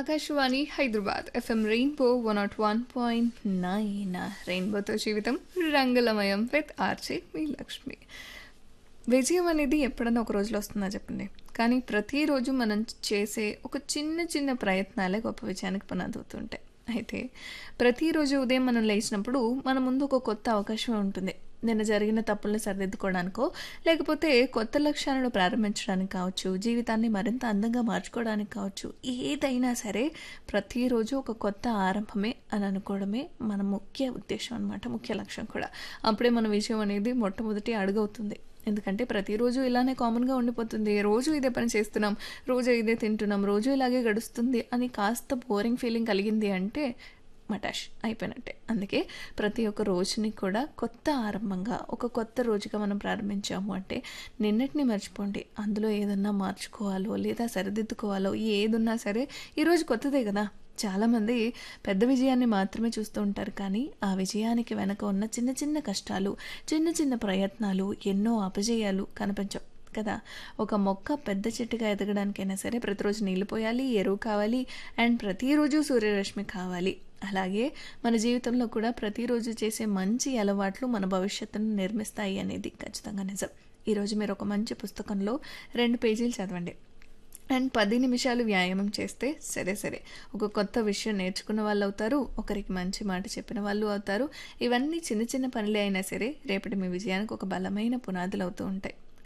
Akashvani Hyderabad FM rainbow one nought one point nine రెయిన్బోతో జీవితం రంగులమయం విత్ ఆర్జే మీ లక్ష్మి విజయం అనేది ఎప్పుడన్నా ఒక రోజులో వస్తుందా చెప్పండి కానీ ప్రతిరోజు మనం చేసే ఒక చిన్న చిన్న ప్రయత్నాలే గొప్ప విజయానికి పునాది అవుతుంటాయి అయితే ప్రతిరోజు ఉదయం మనం లేచినప్పుడు మన ముందు ఒక కొత్త అవకాశం ఉంటుంది నిన్న జరిగిన తప్పుల్ని సరిదిద్దుకోవడానికో లేకపోతే కొత్త లక్ష్యాలను ప్రారంభించడానికి కావచ్చు జీవితాన్ని మరింత అందంగా మార్చుకోవడానికి కావచ్చు ఏదైనా సరే ప్రతిరోజు ఒక కొత్త ఆరంభమే అని అనుకోవడమే మన ముఖ్య ఉద్దేశం అనమాట ముఖ్య లక్ష్యం కూడా అప్పుడే మన విజయం అనేది మొట్టమొదటి అడుగవుతుంది ఎందుకంటే ప్రతిరోజు ఇలానే కామన్గా ఉండిపోతుంది రోజు ఇదే పని చేస్తున్నాం రోజు ఇదే తింటున్నాం రోజు ఇలాగే గడుస్తుంది అని కాస్త బోరింగ్ ఫీలింగ్ కలిగింది అంటే మటాష్ అయిపోయినట్టే అందుకే ప్రతి ఒక్క రోజుని కూడా కొత్త ఆరంభంగా ఒక కొత్త రోజుగా మనం ప్రారంభించాము అంటే నిన్నటిని మర్చిపోండి అందులో ఏదన్నా మార్చుకోవాలో లేదా సరిదిద్దుకోవాలో ఏదున్నా సరే ఈరోజు కొత్తదే కదా చాలామంది పెద్ద విజయాన్ని మాత్రమే చూస్తూ ఉంటారు కానీ ఆ విజయానికి వెనక ఉన్న చిన్న చిన్న కష్టాలు చిన్న చిన్న ప్రయత్నాలు ఎన్నో అపజయాలు కనిపించవు కదా ఒక మొక్క పెద్ద చెట్టుగా ఎదగడానికైనా సరే ప్రతిరోజు నీళ్ళు పోయాలి ఎరువు కావాలి అండ్ ప్రతిరోజు సూర్యరశ్మి కావాలి అలాగే మన జీవితంలో కూడా ప్రతిరోజు చేసే మంచి అలవాట్లు మన భవిష్యత్తును నిర్మిస్తాయి అనేది ఖచ్చితంగా నిజం ఈరోజు మీరు ఒక మంచి పుస్తకంలో రెండు పేజీలు చదవండి అండ్ పది నిమిషాలు వ్యాయామం చేస్తే సరే సరే ఒక కొత్త విషయం నేర్చుకున్న వాళ్ళు అవుతారు ఒకరికి మంచి మాట చెప్పిన వాళ్ళు అవుతారు ఇవన్నీ చిన్న చిన్న పనులే అయినా సరే రేపటి మీ విజయానికి ఒక బలమైన పునాదులు అవుతూ ఉంటాయి